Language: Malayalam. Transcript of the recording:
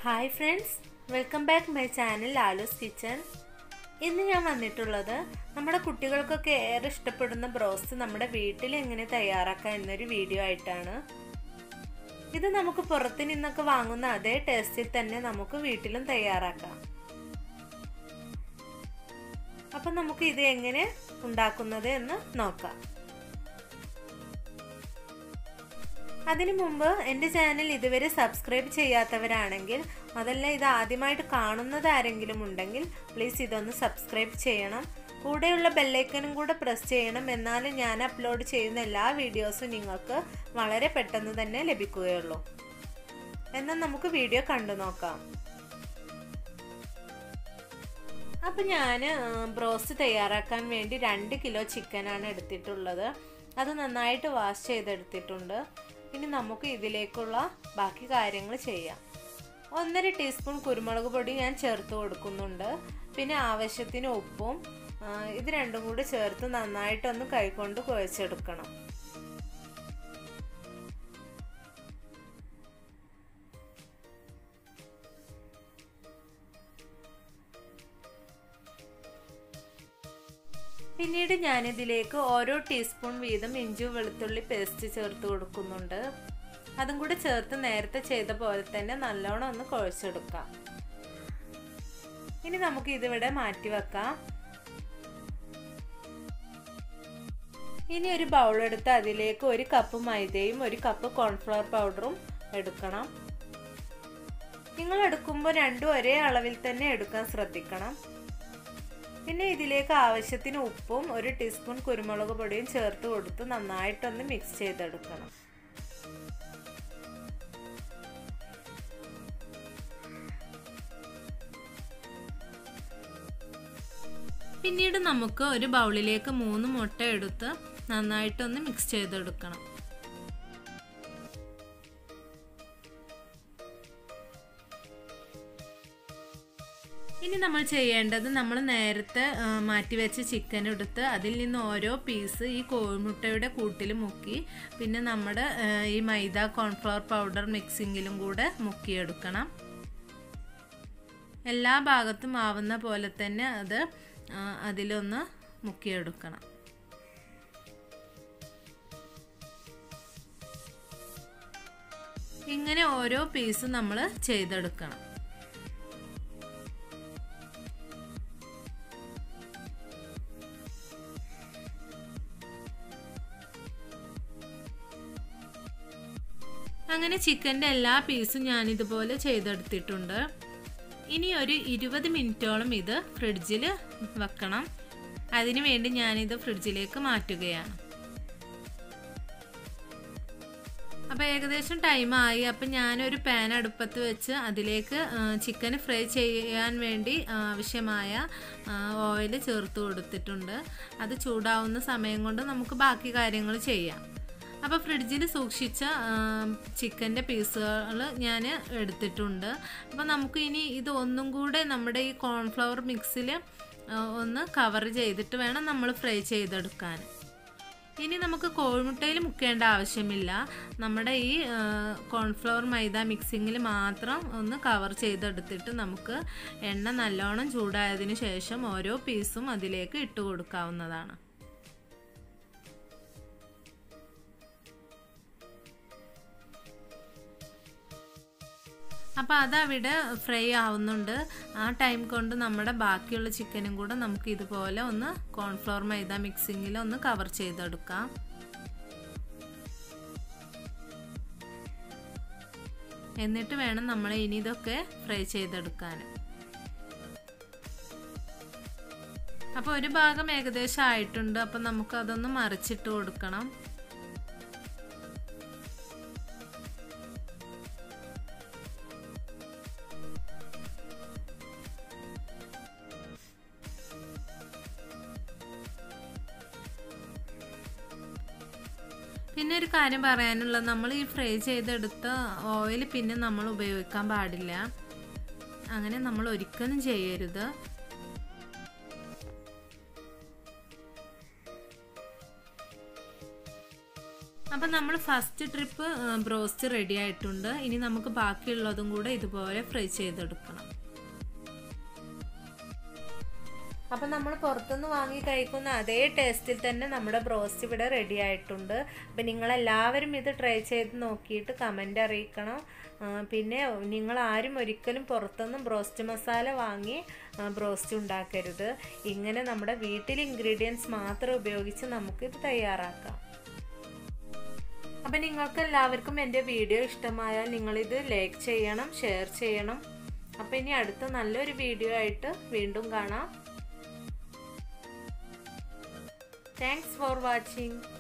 hi friends welcome back my channel Lalu's kitchen ഇന്ന് ഞാൻ വന്നിട്ടുള്ളത് നമ്മുടെ കുട്ടികൾക്കൊക്കെ ഏറെ ഇഷ്ടപ്പെടുന്ന ബ്രോസ്റ്റ് നമ്മുടെ വീട്ടിൽ എങ്ങനെ തയ്യാറാക്കാം എന്നൊരു വീഡിയോ ആയിട്ടാണ് ഇത് നമുക്ക് പുറത്ത് നിന്നൊക്കെ വാങ്ങുന്ന അതേ ടേസ്റ്റിൽ തന്നെ നമുക്ക് വീട്ടിലും തയ്യാറാക്കാം അപ്പം നമുക്ക് ഇത് എങ്ങനെ ഉണ്ടാക്കുന്നത് എന്ന് നോക്കാം അതിനു മുമ്പ് എൻ്റെ ചാനൽ ഇതുവരെ സബ്സ്ക്രൈബ് ചെയ്യാത്തവരാണെങ്കിൽ അതല്ല ഇത് ആദ്യമായിട്ട് കാണുന്നത് ആരെങ്കിലും ഉണ്ടെങ്കിൽ പ്ലീസ് ഇതൊന്ന് സബ്സ്ക്രൈബ് ചെയ്യണം കൂടെയുള്ള ബെല്ലൈക്കനും കൂടെ പ്രസ് ചെയ്യണം എന്നാലും ഞാൻ അപ്ലോഡ് ചെയ്യുന്ന എല്ലാ വീഡിയോസും നിങ്ങൾക്ക് വളരെ പെട്ടെന്ന് തന്നെ ലഭിക്കുകയുള്ളൂ എന്നാൽ നമുക്ക് വീഡിയോ കണ്ടു നോക്കാം അപ്പം ഞാൻ ബ്രോസ്റ്റ് തയ്യാറാക്കാൻ വേണ്ടി രണ്ട് കിലോ ചിക്കനാണ് എടുത്തിട്ടുള്ളത് അത് നന്നായിട്ട് വാഷ് ചെയ്തെടുത്തിട്ടുണ്ട് ഇനി നമുക്ക് ഇതിലേക്കുള്ള ബാക്കി കാര്യങ്ങൾ ചെയ്യാം ഒന്നര ടീസ്പൂൺ കുരുമുളക് പൊടി ഞാൻ ചേർത്ത് കൊടുക്കുന്നുണ്ട് പിന്നെ ആവശ്യത്തിന് ഉപ്പും ഇത് രണ്ടും കൂടി ചേർത്ത് നന്നായിട്ടൊന്ന് കൈകൊണ്ട് കുഴച്ചെടുക്കണം പിന്നീട് ഞാനിതിലേക്ക് ഓരോ ടീസ്പൂൺ വീതം ഇഞ്ചി വെളുത്തുള്ളി പേസ്റ്റ് ചേർത്ത് കൊടുക്കുന്നുണ്ട് അതും കൂടി ചേർത്ത് നേരത്തെ ചെയ്ത പോലെ തന്നെ നല്ലോണം ഒന്ന് കുഴച്ചെടുക്കാം ഇനി നമുക്ക് ഇതിവിടെ മാറ്റി വെക്കാം ഇനി ഒരു ബൗൾ എടുത്ത് അതിലേക്ക് ഒരു കപ്പ് മൈദയും ഒരു കപ്പ് കോൺഫ്ലവർ പൗഡറും എടുക്കണം നിങ്ങൾ എടുക്കുമ്പോൾ രണ്ടും ഒരേ അളവിൽ തന്നെ എടുക്കാൻ ശ്രദ്ധിക്കണം പിന്നെ ഇതിലേക്ക് ആവശ്യത്തിന് ഉപ്പും ഒരു ടീസ്പൂൺ കുരുമുളക് പൊടിയും ചേർത്ത് കൊടുത്ത് നന്നായിട്ടൊന്ന് മിക്സ് ചെയ്തെടുക്കണം പിന്നീട് നമുക്ക് ഒരു ബൗളിലേക്ക് മൂന്ന് മുട്ട എടുത്ത് നന്നായിട്ടൊന്ന് മിക്സ് ചെയ്തെടുക്കണം ഇനി നമ്മൾ ചെയ്യേണ്ടത് നമ്മൾ നേരത്തെ മാറ്റിവെച്ച ചിക്കൻ എടുത്ത് അതിൽ നിന്ന് ഓരോ പീസ് ഈ കോഴിമുട്ടയുടെ കൂട്ടിൽ മുക്കി പിന്നെ നമ്മുടെ ഈ മൈദ കോൺഫ്ലവർ പൗഡർ മിക്സിങ്ങിലും കൂടെ മുക്കിയെടുക്കണം എല്ലാ ഭാഗത്തും ആവുന്ന പോലെ തന്നെ അത് അതിലൊന്ന് മുക്കിയെടുക്കണം ഇങ്ങനെ ഓരോ പീസും നമ്മൾ ചെയ്തെടുക്കണം അങ്ങനെ ചിക്കൻ്റെ എല്ലാ പീസും ഞാൻ ഇതുപോലെ ചെയ്തെടുത്തിട്ടുണ്ട് ഇനി ഒരു ഇരുപത് മിനിറ്റോളം ഇത് ഫ്രിഡ്ജിൽ വെക്കണം അതിനു വേണ്ടി ഞാനിത് ഫ്രിഡ്ജിലേക്ക് മാറ്റുകയാണ് അപ്പോൾ ഏകദേശം ടൈമായി അപ്പം ഞാനൊരു പാൻ അടുപ്പത്ത് വെച്ച് അതിലേക്ക് ചിക്കൻ ഫ്രൈ ചെയ്യാൻ വേണ്ടി ആവശ്യമായ ഓയിൽ ചേർത്ത് കൊടുത്തിട്ടുണ്ട് അത് ചൂടാവുന്ന സമയം കൊണ്ട് നമുക്ക് ബാക്കി കാര്യങ്ങൾ ചെയ്യാം അപ്പോൾ ഫ്രിഡ്ജിൽ സൂക്ഷിച്ച ചിക്കൻ്റെ പീസുകൾ ഞാൻ എടുത്തിട്ടുണ്ട് അപ്പോൾ നമുക്ക് ഇനി ഇത് ഒന്നും കൂടെ നമ്മുടെ ഈ കോൺഫ്ലവർ മിക്സിൽ ഒന്ന് കവർ ചെയ്തിട്ട് വേണം നമ്മൾ ഫ്രൈ ചെയ്തെടുക്കാൻ ഇനി നമുക്ക് കോഴിമുട്ടയിൽ മുക്കേണ്ട ആവശ്യമില്ല നമ്മുടെ ഈ കോൺഫ്ലവർ മൈദ മിക്സിങ്ങിൽ മാത്രം ഒന്ന് കവർ ചെയ്തെടുത്തിട്ട് നമുക്ക് എണ്ണ നല്ലോണം ചൂടായതിനു ശേഷം ഓരോ പീസും അതിലേക്ക് ഇട്ട് കൊടുക്കാവുന്നതാണ് അപ്പോൾ അതവിടെ ഫ്രൈ ആവുന്നുണ്ട് ആ ടൈം കൊണ്ട് നമ്മുടെ ബാക്കിയുള്ള ചിക്കനും കൂടെ നമുക്ക് ഇതുപോലെ ഒന്ന് കോൺഫ്ലവർ മൈദ മിക്സിങ്ങിൽ ഒന്ന് കവർ ചെയ്തെടുക്കാം എന്നിട്ട് വേണം നമ്മൾ ഇനി ഇതൊക്കെ ഫ്രൈ ചെയ്തെടുക്കാൻ അപ്പോൾ ഒരു ഭാഗം ഏകദേശം ആയിട്ടുണ്ട് അപ്പോൾ നമുക്ക് അതൊന്ന് മറിച്ചിട്ട് കൊടുക്കണം പിന്നെ ഒരു കാര്യം പറയാനുള്ളത് നമ്മൾ ഈ ഫ്രൈ ചെയ്തെടുത്ത ഓയിൽ പിന്നെ നമ്മൾ ഉപയോഗിക്കാൻ പാടില്ല അങ്ങനെ നമ്മൾ ഒരിക്കലും ചെയ്യരുത് അപ്പം നമ്മൾ ഫസ്റ്റ് ട്രിപ്പ് ബ്രോസ്റ്റ് റെഡി ആയിട്ടുണ്ട് ഇനി നമുക്ക് ബാക്കിയുള്ളതും കൂടെ ഇതുപോലെ ഫ്രൈ ചെയ്തെടുക്കണം അപ്പം നമ്മൾ പുറത്തുനിന്ന് വാങ്ങി കഴിക്കുന്ന അതേ ടേസ്റ്റിൽ തന്നെ നമ്മുടെ ബ്രോസ്റ്റ് ഇവിടെ റെഡി ആയിട്ടുണ്ട് അപ്പം നിങ്ങളെല്ലാവരും ഇത് ട്രൈ ചെയ്ത് നോക്കിയിട്ട് കമൻ്റ് അറിയിക്കണം പിന്നെ നിങ്ങൾ ആരും ഒരിക്കലും പുറത്തുനിന്നും ബ്രോസ്റ്റ് മസാല വാങ്ങി ബ്രോസ്റ്റ് ഉണ്ടാക്കരുത് ഇങ്ങനെ നമ്മുടെ വീട്ടിൽ ഇൻഗ്രീഡിയൻസ് മാത്രം ഉപയോഗിച്ച് നമുക്കിത് തയ്യാറാക്കാം അപ്പം നിങ്ങൾക്ക് എല്ലാവർക്കും എൻ്റെ വീഡിയോ ഇഷ്ടമായാൽ നിങ്ങളിത് ലൈക്ക് ചെയ്യണം ഷെയർ ചെയ്യണം അപ്പം ഇനി അടുത്ത നല്ലൊരു വീഡിയോ ആയിട്ട് വീണ്ടും കാണാം താങ്ക്സ് ഫോർ വാച്ചിങ്